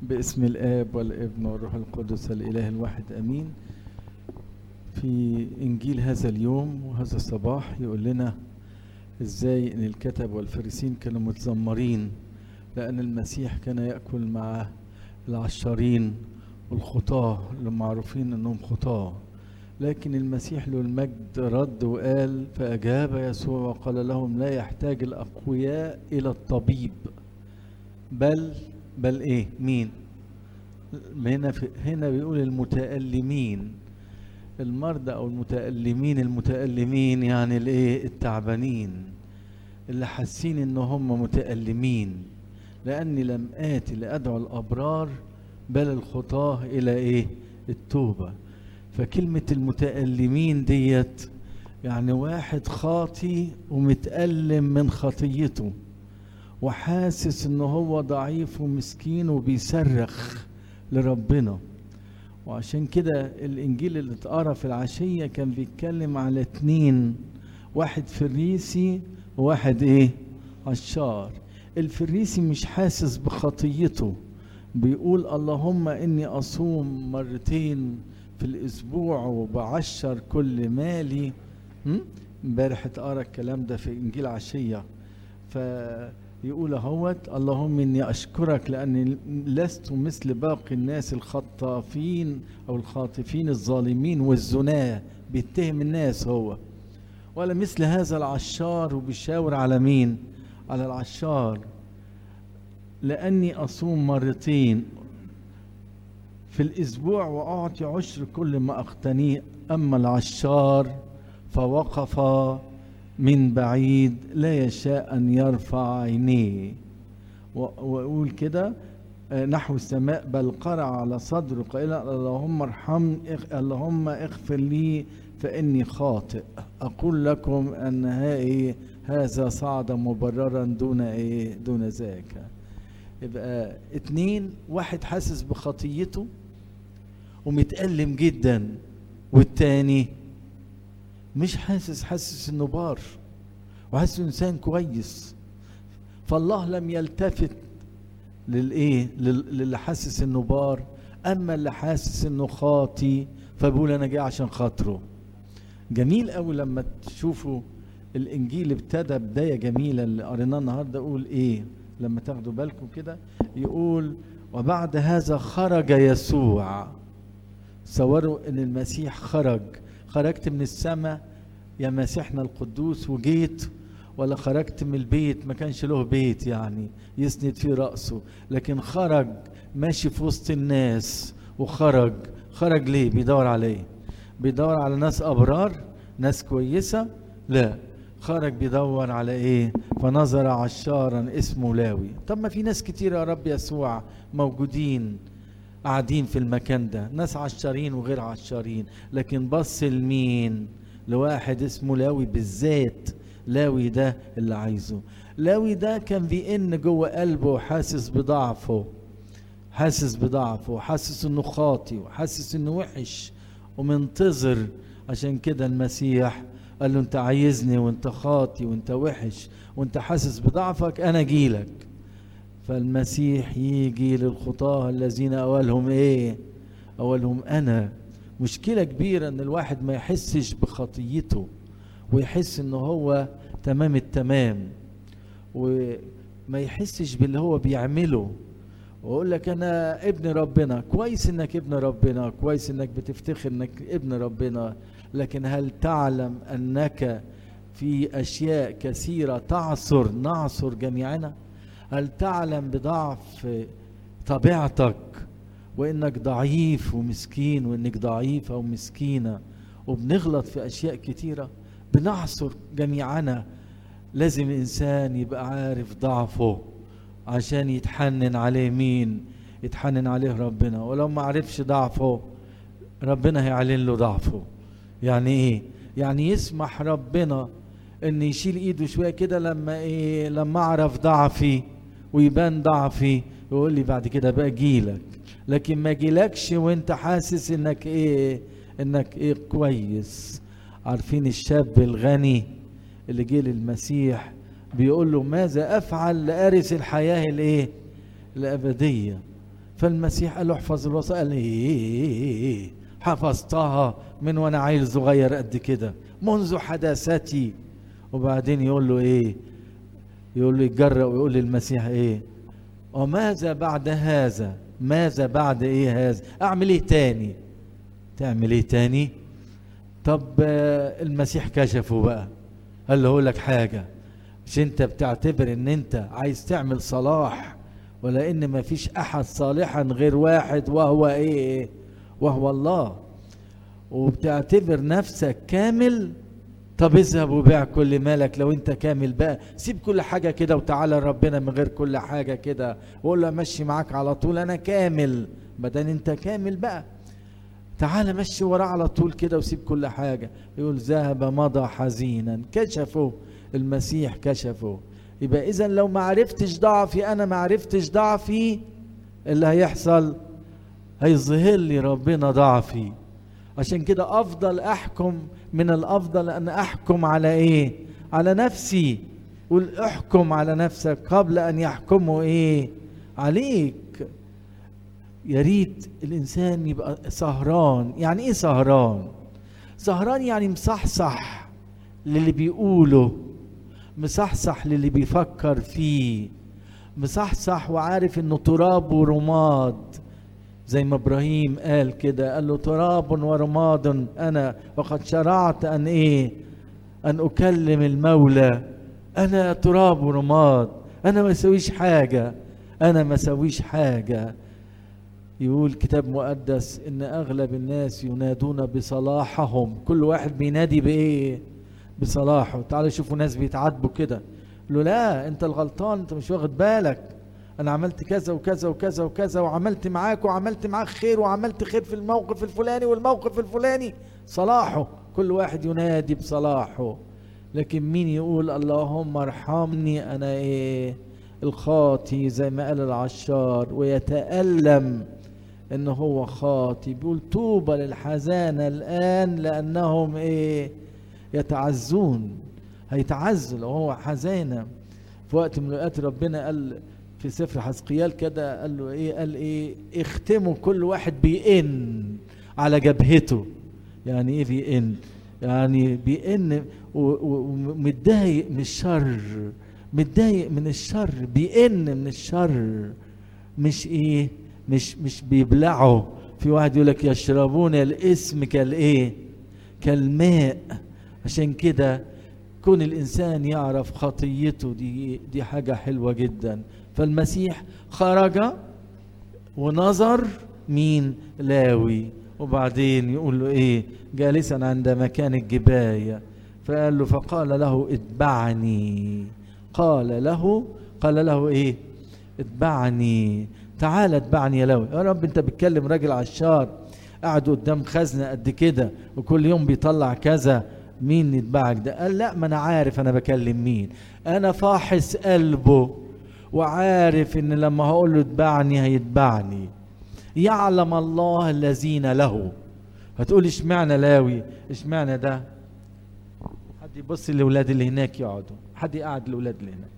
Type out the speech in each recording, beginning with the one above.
باسم الآب والابن والروح القدس الإله الواحد أمين في إنجيل هذا اليوم وهذا الصباح يقول لنا إزاي إن الكتب والفريسين كانوا متذمرين لأن المسيح كان يأكل مع العشارين والخطاة اللي معروفين إنهم خطاة لكن المسيح له المجد رد وقال فأجاب يسوع وقال لهم لا يحتاج الأقوياء إلى الطبيب بل بل إيه مين هنا في هنا بيقول المتألمين المرضى أو المتألمين المتألمين يعني الإيه التعبانين اللي حاسين إن هم متألمين لأني لم آتي لأدعو الأبرار بل الخطاة إلى إيه التوبة فكلمة المتألمين ديت يعني واحد خاطي ومتألم من خطيته وحاسس ان هو ضعيف ومسكين وبيصرخ لربنا وعشان كده الانجيل اللي اتقرا في العشيه كان بيتكلم على اتنين واحد فريسي وواحد ايه عشار الفريسي مش حاسس بخطيته بيقول اللهم اني اصوم مرتين في الاسبوع وبعشر كل مالي امبارح اتقرا الكلام ده في انجيل عشيه فيقول اهوت اللهم اني اشكرك لاني لست مثل باقي الناس الخطافين او الخاطفين الظالمين والزناه بيتهم الناس هو ولا مثل هذا العشار وبيشاور على مين على العشار لاني اصوم مرتين في الاسبوع واعطي عشر كل ما اقتنيه اما العشار فوقف من بعيد لا يشاء ان يرفع عينيه واقول كده نحو السماء بل قرع على صدره قائلا اللهم ارحمني اللهم اغفر لي فاني خاطئ اقول لكم ان إيه هذا صعد مبررا دون ايه دون ذاك يبقى اتنين واحد حاسس بخطيته ومتألم جدا والتاني مش حاسس حاسس انه بار وحاسس انسان كويس فالله لم يلتفت للايه للي حاسس انه بار اما اللي حاسس انه خاطي فبيقول انا جاي عشان خاطره جميل قوي لما تشوفوا الانجيل ابتدى بدايه جميله اللي قريناه النهارده اقول ايه لما تاخدوا بالكم كده يقول وبعد هذا خرج يسوع صوروا ان المسيح خرج خرجت من السماء يا مسيحنا القدوس وجيت ولا خرجت من البيت ما كانش له بيت يعني يسند فيه رأسه لكن خرج ماشي في وسط الناس وخرج خرج ليه بيدور عليه بيدور على ناس أبرار ناس كويسة لا خرج بيدور على ايه فنظر عشارا اسمه لاوي طب ما في ناس كتير يا رب يسوع موجودين قاعدين في المكان ده ناس عشارين وغير عشارين لكن بص لمين لواحد اسمه لاوي بالذات لاوي ده اللي عايزه لاوي ده كان بيئن جوه قلبه وحاسس بضعفه حاسس بضعفه وحاسس انه خاطي وحاسس انه وحش ومنتظر عشان كده المسيح قال له انت عايزني وانت خاطي وانت وحش وانت حاسس بضعفك انا اجيلك فالمسيح يجي للخطاة الذين أولهم إيه؟ أولهم أنا مشكلة كبيرة إن الواحد ما يحسش بخطيته ويحس إن هو تمام التمام وما يحسش باللي هو بيعمله وأقول لك أنا ابن ربنا كويس إنك ابن ربنا كويس إنك بتفتخر إنك ابن ربنا لكن هل تعلم أنك في أشياء كثيرة تعصر نعصر جميعنا؟ هل تعلم بضعف طبيعتك وانك ضعيف ومسكين وانك ضعيفه ومسكينه وبنغلط في اشياء كتيره بنعصر جميعنا لازم انسان يبقى عارف ضعفه عشان يتحنن عليه مين يتحنن عليه ربنا ولو ما عرفش ضعفه ربنا هيعلن له ضعفه يعني ايه يعني يسمح ربنا ان يشيل ايده شويه كده لما ايه لما اعرف ضعفي ويبان ضعفي يقول لي بعد كده بقى جيلك لكن ما جيلكش وانت حاسس انك ايه انك ايه كويس عارفين الشاب الغني اللي جه للمسيح بيقول له ماذا افعل لارث الحياه الايه الابديه فالمسيح قال له احفظ الوصايا قال ايه حفظتها من وانا عيل صغير قد كده منذ حداثتي وبعدين يقول له ايه يقول له يتجرأ ويقول للمسيح ايه وماذا بعد هذا ماذا بعد ايه هذا اعمل ايه تاني تعمل ايه تاني طب المسيح كشفه بقى قال له لك حاجة مش انت بتعتبر ان انت عايز تعمل صلاح ولا ان ما فيش احد صالحا غير واحد وهو ايه وهو الله وبتعتبر نفسك كامل طب اذهب وبيع كل مالك لو انت كامل بقى سيب كل حاجة كده وتعالى ربنا من غير كل حاجة كده وقول له مشي معاك على طول انا كامل بدل انت كامل بقى تعالى مشي وراه على طول كده وسيب كل حاجة يقول ذهب مضى حزينا كشفه المسيح كشفه يبقى اذا لو ما عرفتش ضعفي انا ما عرفتش ضعفي اللي هيحصل هيظهر لي ربنا ضعفي عشان كده افضل احكم من الافضل ان احكم على ايه على نفسي قول احكم على نفسك قبل ان يحكموا ايه عليك يا ريت الانسان يبقى سهران يعني ايه سهران سهران يعني مصحصح للي بيقوله مصحصح للي بيفكر فيه مصحصح وعارف انه تراب ورماد زي ما ابراهيم قال كده قال له تراب ورماد انا وقد شرعت ان ايه ان اكلم المولى انا تراب ورماد انا ما اسويش حاجه انا ما اسويش حاجه يقول كتاب مقدس ان اغلب الناس ينادون بصلاحهم كل واحد بينادي بايه بصلاحه تعالوا شوفوا ناس بيتعاتبوا كده له لا انت الغلطان انت مش واخد بالك انا عملت كذا وكذا وكذا وكذا وعملت معاك وعملت معاك خير وعملت خير في الموقف الفلاني والموقف الفلاني صلاحه كل واحد ينادي بصلاحه لكن مين يقول اللهم ارحمني انا ايه الخاطي زي ما قال العشار ويتألم ان هو خاطي بيقول طوبى للحزانة الان لانهم ايه يتعزون هيتعزوا لو هو حزانة في وقت من الاوقات ربنا قال في سفر حزقيال كده قال له ايه قال ايه اختموا كل واحد بيئن على جبهته يعني ايه بيئن يعني بيئن ومتضايق من الشر متضايق من الشر بيئن من الشر مش ايه مش مش بيبلعوا في واحد يقول لك يشربون الاسم كالايه كالماء عشان كده كون الانسان يعرف خطيته دي دي حاجه حلوه جدا فالمسيح خرج ونظر مين لاوي وبعدين يقول له ايه جالسا عند مكان الجبايه فقال له فقال له اتبعني قال له قال له ايه اتبعني تعال اتبعني يا لاوي يا رب انت بتكلم راجل عشار قاعد قدام خزنه قد كده وكل يوم بيطلع كذا مين يتبعك ده قال لا ما انا عارف انا بكلم مين انا فاحص قلبه وعارف ان لما هقول له اتبعني هيتبعني يعلم الله الذين له هتقول اشمعنى لاوي اشمعنى ده حد يبص للاولاد اللي هناك يقعدوا حد يقعد الاولاد اللي هناك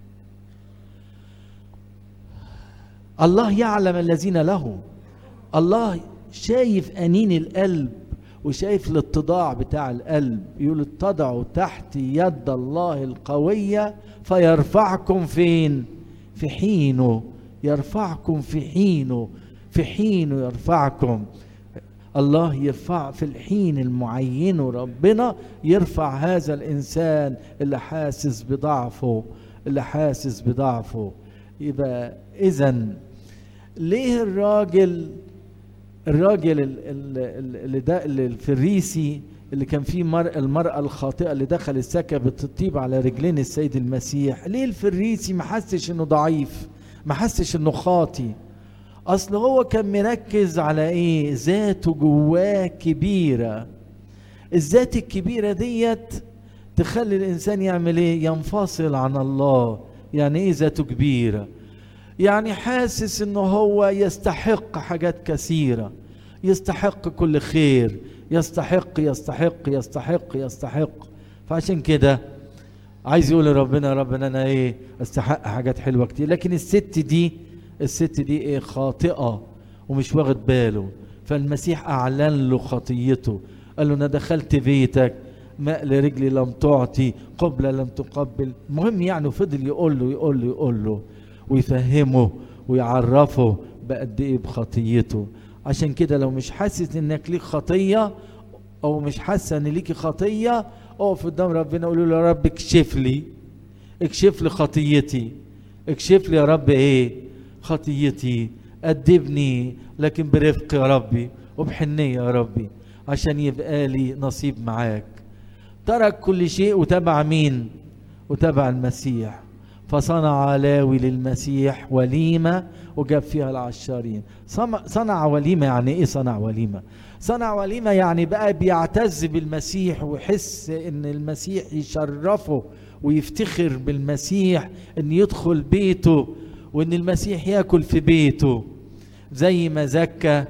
الله يعلم الذين له الله شايف انين القلب وشايف الاتضاع بتاع القلب يقول اتضعوا تحت يد الله القوية فيرفعكم فين في حينه يرفعكم في حينه في حينه يرفعكم الله يرفع في الحين المعين ربنا يرفع هذا الإنسان اللي حاسس بضعفه اللي حاسس بضعفه يبقى إذا ليه الراجل الراجل اللي ده اللي الفريسي اللي كان فيه مر المرأة الخاطئة اللي دخل سكبت الطيب على رجلين السيد المسيح ليه الفريسي ما حسش انه ضعيف ما حسش انه خاطي اصل هو كان مركز على ايه ذاته جواه كبيرة الذات الكبيرة ديت تخلي الانسان يعمل ايه ينفصل عن الله يعني ايه ذاته كبيره يعني حاسس انه هو يستحق حاجات كثيره يستحق كل خير يستحق يستحق يستحق يستحق فعشان كده عايز يقول لربنا ربنا انا ايه استحق حاجات حلوه كتير لكن الست دي الست دي ايه خاطئه ومش واخد باله فالمسيح اعلن له خطيته قال له انا دخلت بيتك ماء لرجلي لم تعطي قبلة لم تقبل المهم يعني فضل يقول له يقول له يقول له ويفهمه ويعرفه بقد ايه بخطيته عشان كده لو مش حاسس انك ليك خطيه او مش حاسه ان ليكي خطيه اقف قدام ربنا قول له يا رب اكشف لي اكشف لي خطيتي اكشف لي يا رب ايه خطيتي أدبني لكن برفق يا ربي وبحنية يا ربي عشان يبقى لي نصيب معاك ترك كل شيء وتبع مين وتبع المسيح فصنع لاوي للمسيح وليمة وجاب فيها العشارين صنع وليمة يعني ايه صنع وليمة صنع وليمة يعني بقى بيعتز بالمسيح ويحس ان المسيح يشرفه ويفتخر بالمسيح ان يدخل بيته وان المسيح ياكل في بيته زي ما زكى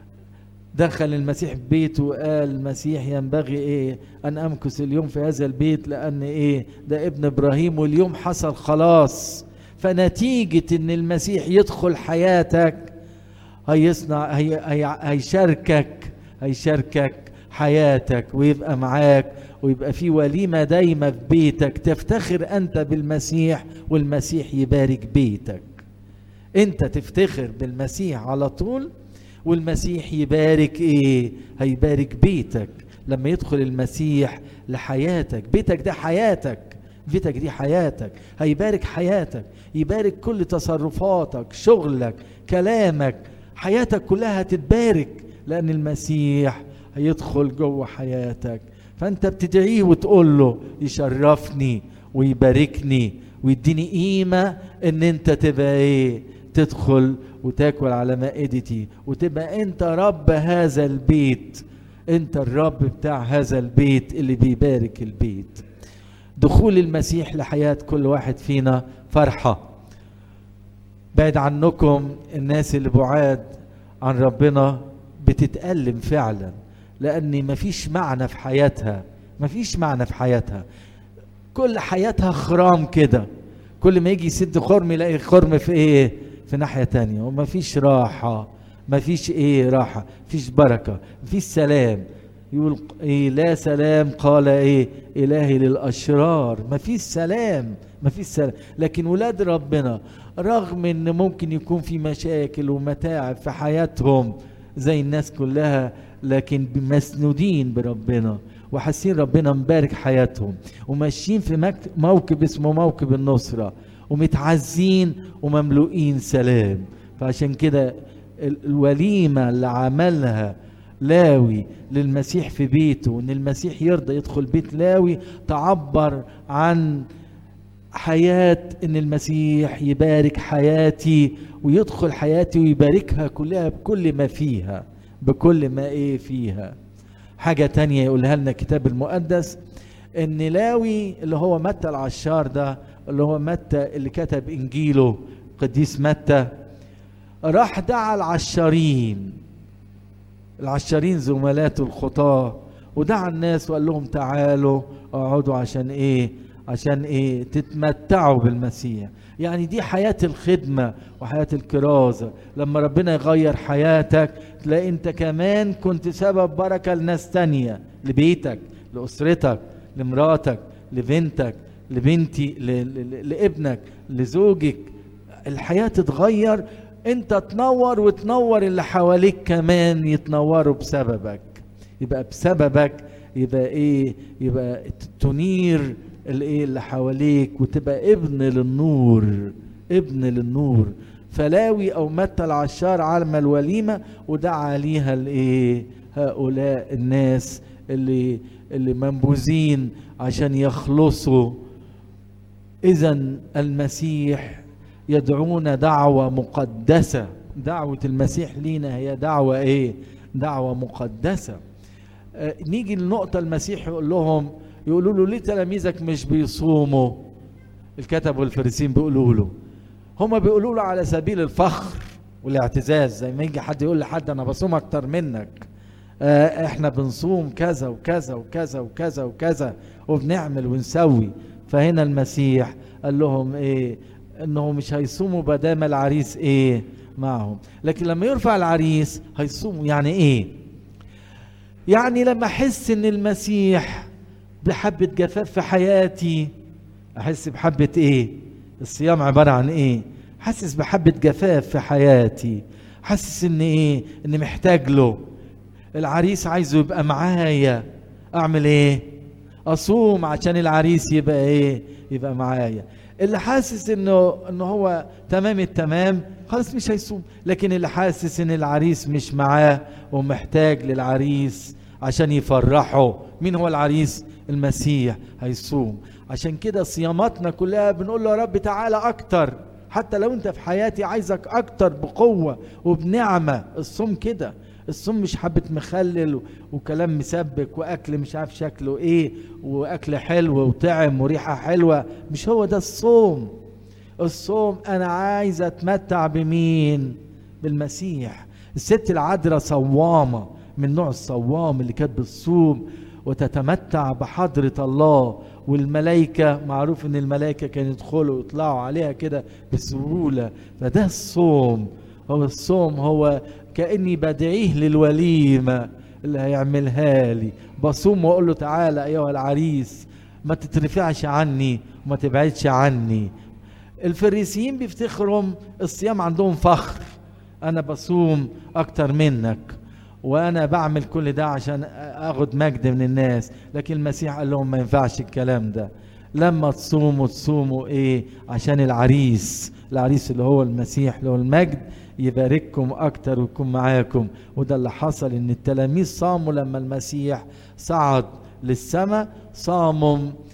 دخل المسيح بيته وقال المسيح ينبغي ايه ان امكث اليوم في هذا البيت لان ايه ده ابن ابراهيم واليوم حصل خلاص فنتيجة ان المسيح يدخل حياتك هيصنع هي هي هيشاركك هيشاركك حياتك ويبقى معاك ويبقى في وليمة دايمة في بيتك تفتخر أنت بالمسيح والمسيح يبارك بيتك أنت تفتخر بالمسيح على طول والمسيح يبارك إيه هيبارك بيتك لما يدخل المسيح لحياتك بيتك ده حياتك بيتك دي حياتك هيبارك حياتك يبارك كل تصرفاتك شغلك كلامك حياتك كلها هتتبارك لأن المسيح هيدخل جوه حياتك فانت بتدعيه وتقول له يشرفني ويباركني ويديني قيمه ان انت تبقى ايه تدخل وتاكل على مائدتي وتبقى انت رب هذا البيت انت الرب بتاع هذا البيت اللي بيبارك البيت دخول المسيح لحياه كل واحد فينا فرحه بعد عنكم الناس اللي بعاد عن ربنا بتتألم فعلا لأن مفيش معنى في حياتها مفيش معنى في حياتها كل حياتها خرام كده كل ما يجي يسد خرم يلاقي خرم في ايه في ناحية تانية ومفيش راحة مفيش ايه راحة مفيش بركة مفيش سلام يقول ايه لا سلام قال ايه الهي للاشرار مفيش سلام مفيش سلام لكن ولاد ربنا رغم ان ممكن يكون في مشاكل ومتاعب في حياتهم زي الناس كلها لكن مسنودين بربنا وحاسين ربنا مبارك حياتهم وماشيين في موكب اسمه موكب النصرة ومتعزين ومملوئين سلام فعشان كده الوليمة اللي عملها لاوي للمسيح في بيته وان المسيح يرضى يدخل بيت لاوي تعبر عن حياة ان المسيح يبارك حياتي ويدخل حياتي ويباركها كلها بكل ما فيها بكل ما ايه فيها حاجة تانية يقولها لنا الكتاب المقدس ان لاوي اللي هو متى العشار ده اللي هو متى اللي كتب انجيله قديس متى راح دعا العشارين العشارين زملاته الخطاة ودعا الناس وقال لهم تعالوا اقعدوا عشان ايه عشان ايه تتمتعوا بالمسيح يعني دي حياة الخدمة وحياة الكرازة لما ربنا يغير حياتك تلاقي انت كمان كنت سبب بركة لناس تانية لبيتك لأسرتك لمراتك لبنتك لبنتي لابنك لزوجك الحياة تتغير انت تنور وتنور اللي حواليك كمان يتنوروا بسببك يبقى بسببك يبقى ايه يبقى تنير الايه اللي حواليك وتبقى ابن للنور ابن للنور فلاوي او متى العشار عالم الوليمه ودعا ليها الايه هؤلاء الناس اللي اللي منبوذين عشان يخلصوا اذا المسيح يدعونا دعوه مقدسه دعوه المسيح لينا هي دعوه ايه دعوه مقدسه آه نيجي للنقطه المسيح يقول لهم يقولوا له ليه تلاميذك مش بيصوموا الكتب والفريسين بيقولوا له هما بيقولوا له على سبيل الفخر والاعتزاز زي ما يجي حد يقول لحد انا بصوم اكتر منك آه احنا بنصوم كذا وكذا وكذا وكذا وكذا وبنعمل ونسوي فهنا المسيح قال لهم ايه انه مش هيصوموا بدام العريس ايه معهم لكن لما يرفع العريس هيصوموا يعني ايه يعني لما احس ان المسيح بحبة جفاف في حياتي احس بحبة ايه الصيام عبارة عن ايه حاسس بحبة جفاف في حياتي حاسس ان ايه ان محتاج له العريس عايزه يبقى معايا اعمل ايه اصوم عشان العريس يبقى ايه يبقى معايا اللي حاسس انه انه هو تمام التمام خلاص مش هيصوم لكن اللي حاسس ان العريس مش معاه ومحتاج للعريس عشان يفرحه مين هو العريس المسيح هيصوم عشان كده صياماتنا كلها بنقول له يا رب تعالى اكتر حتى لو انت في حياتي عايزك اكتر بقوة وبنعمة الصوم كده الصوم مش حبة مخلل وكلام مسبك واكل مش عارف شكله ايه واكل حلو وطعم وريحة حلوة مش هو ده الصوم الصوم انا عايز اتمتع بمين بالمسيح الست العذراء صوامة من نوع الصوام اللي كانت بتصوم وتتمتع بحضرة الله والملائكة معروف ان الملائكة كانوا يدخلوا ويطلعوا عليها كده بسهولة فده الصوم هو الصوم هو كأني بدعيه للوليمة اللي هيعملها لي بصوم واقول له تعالى ايها العريس ما تترفعش عني وما تبعدش عني الفريسيين بيفتخرهم الصيام عندهم فخر انا بصوم اكتر منك وانا بعمل كل ده عشان اخد مجد من الناس لكن المسيح قال لهم ما ينفعش الكلام ده لما تصوموا تصوموا ايه عشان العريس العريس اللي هو المسيح اللي هو المجد يبارككم اكتر ويكون معاكم وده اللي حصل ان التلاميذ صاموا لما المسيح صعد للسماء صاموا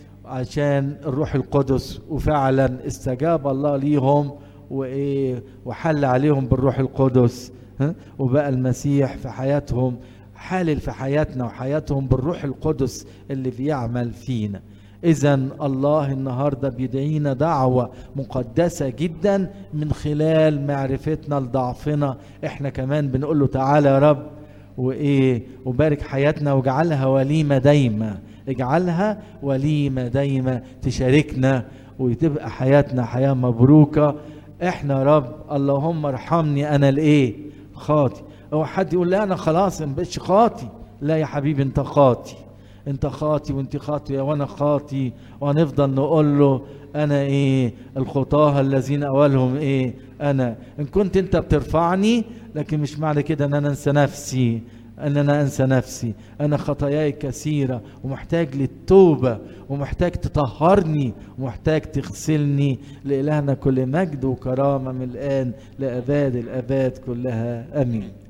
عشان الروح القدس وفعلا استجاب الله ليهم وايه وحل عليهم بالروح القدس ها؟ وبقى المسيح في حياتهم حالل في حياتنا وحياتهم بالروح القدس اللي بيعمل فينا اذا الله النهارده بيدعينا دعوه مقدسه جدا من خلال معرفتنا لضعفنا احنا كمان بنقول له تعالى يا رب وايه وبارك حياتنا واجعلها وليمه دايمه اجعلها وليمه دايمه تشاركنا وتبقى حياتنا حياه مبروكه احنا يا رب اللهم ارحمني انا الايه خاطي هو حد يقول لا انا خلاص ما بقتش خاطي لا يا حبيبي انت خاطي انت خاطي وانت خاطيه وانا خاطي وهنفضل نقول له انا ايه الخطاه الذين اولهم ايه انا ان كنت انت بترفعني لكن مش معنى كده ان انا انسى نفسي ان انا انسى نفسي انا خطاياي كثيره ومحتاج للتوبه ومحتاج تطهرني ومحتاج تغسلني لالهنا كل مجد وكرامه من الان لاباد الاباد كلها امين